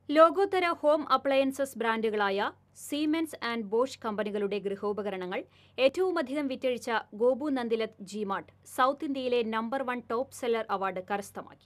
ലോകോത്തര home appliances ബ്രാൻഡുകളായ Siemens and Bosch കമ്പനികളുടെ ഗൃഹോപകരണങ്ങൾ ഏറ്റവുമധികം വിറ്റഴിച്ച ഗോപു നന്ദിലത് ജിമാർട്ട് സൗത്ത് ഇന്ത്യയിലെ number one top seller award കരസ്ഥമാക്കി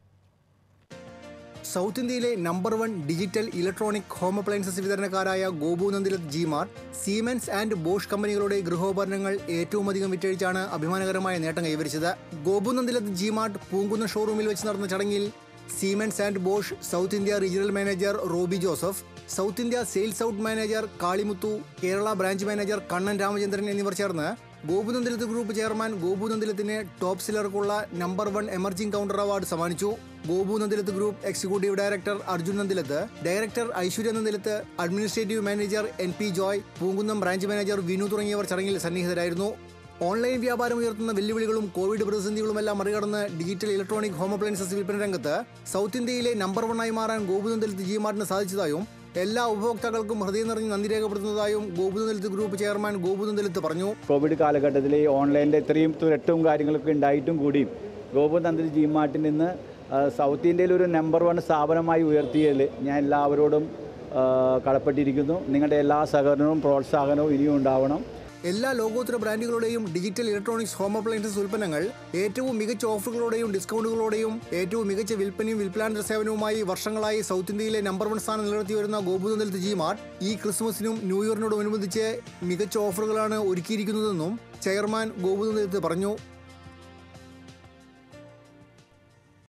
സൗത്ത് ഇന്ത്യയിലെ number one digital electronic home appliances വിതരണക്കാരായ Gopu Nandilath Gmart Siemens and Bosch കമ്പനികളുടെ ഗൃഹോപകരണങ്ങൾ ഏറ്റവുമധികം വിറ്റഴിച്ചാണ് അഭിമാനകരമായ നേട്ടം കൈവരിച്ചത് ഗോപു നന്ദിലത് ജിമാർട്ട് പൂങ്കുന്ന ഷോറൂമിൽ വെച്ച് നടന്ന ചടങ്ങിൽ Siemens and Bosch south India regional manager Robi Joseph south India sales out manager Kalimuthu Kerala branch manager Kannan Ramachandran എന്നിവർ ചേർന്ന് ഗോപുനന്ദിലത്ത് ഗ്രൂപ്പ് ചെയർമാൻ ഗോപുനന്ദിലത്തിന് ടോപ്പ് സെല്ലർക്കുള്ള number one emerging counter award സമ്മാനിച്ചു Gopu Nandilath group executive director Arjun Nandilath director Aishwarya Nandilath administrative manager N P Joy Poonkunnam branch manager Vinu തുടങ്ങിയവർ ചടങ്ങിൽ സന്നിഹിതരായിരുന്നു online വ്യാപാരം ഉയർത്തുന്ന വെല്ലുവിളികളും കോവിഡ് പ്രതിസന്ധികളുമെല്ലാം മറികടന്ന് ഡിജിറ്റൽ ഇലക്ട്രോണിക് ഹോം അപ്ലയൻസസ് വിൽപ്പന രംഗത്ത് സൗത്ത് ഇന്ത്യയിലെ നമ്പർ വണ്ണായി മാറാൻ ഗോപുനന്ദിലത്ത് ജി മാർട്ടിന് സാധിച്ചതായും എല്ലാ ഉപഭോക്താക്കൾക്കും ഹൃദയം നിറഞ്ഞ് നന്ദി രേഖപ്പെടുത്തുന്നതായും ഗോപുനന്ദിലത്ത് ഗ്രൂപ്പ് ചെയർമാൻ ഗോപുനന്ദിലത്ത് പറഞ്ഞു കോവിഡ് കാലഘട്ടത്തിൽ ഈ ഓൺലൈനിൻ്റെ ഇത്രയും തുരട്ടവും കാര്യങ്ങളൊക്കെ ഉണ്ടായിട്ടും കൂടിയും ഗോപുനന്ദൻ ജി മാർട്ടിൽ നിന്ന് ആ, സൗത്ത് ഇന്ത്യയിൽ ഒരു നമ്പർ വൺ സ്ഥാപനമായി ഉയർത്തിയതിൽ ഞാൻ എല്ലാവരോടും ആ, കടപ്പെട്ടിരിക്കുന്നു നിങ്ങളുടെ എല്ലാ സഹകരണവും പ്രോത്സാഹനവും ഇനിയും ഉണ്ടാവണം എല്ലാ ലോകോത്തര ബ്രാൻഡുകളുടെയും ഡിജിറ്റൽ ഇലക്ട്രോണിക്സ് ഹോം അപ്ലയൻസസ് ഉൽപ്പന്നങ്ങൾ ഏറ്റവും മികച്ച ഓഫറുകളോടെയും ഡിസ്കൗണ്ടുകളോടെയും ഏറ്റവും മികച്ച വിൽപ്പനയും വിൽപ്പനാന്തര സേവനവുമായി വർഷങ്ങളായി സൗത്ത് ഇന്ത്യയിലെ നമ്പർ വൺ സ്ഥാനം നിലനിർത്തി വരുന്ന ഗോപുനന്ദലത്ത് ജി മാർട്ട് ഈ ക്രിസ്മസിനും ന്യൂ ഇയറിനോടനുബന്ധിച്ച് മികച്ച ഓഫറുകളാണ് ഒരുക്കിയിരിക്കുന്നതെന്നും ചെയർമാൻ ഗോപുനന്ദലത്ത് പറഞ്ഞു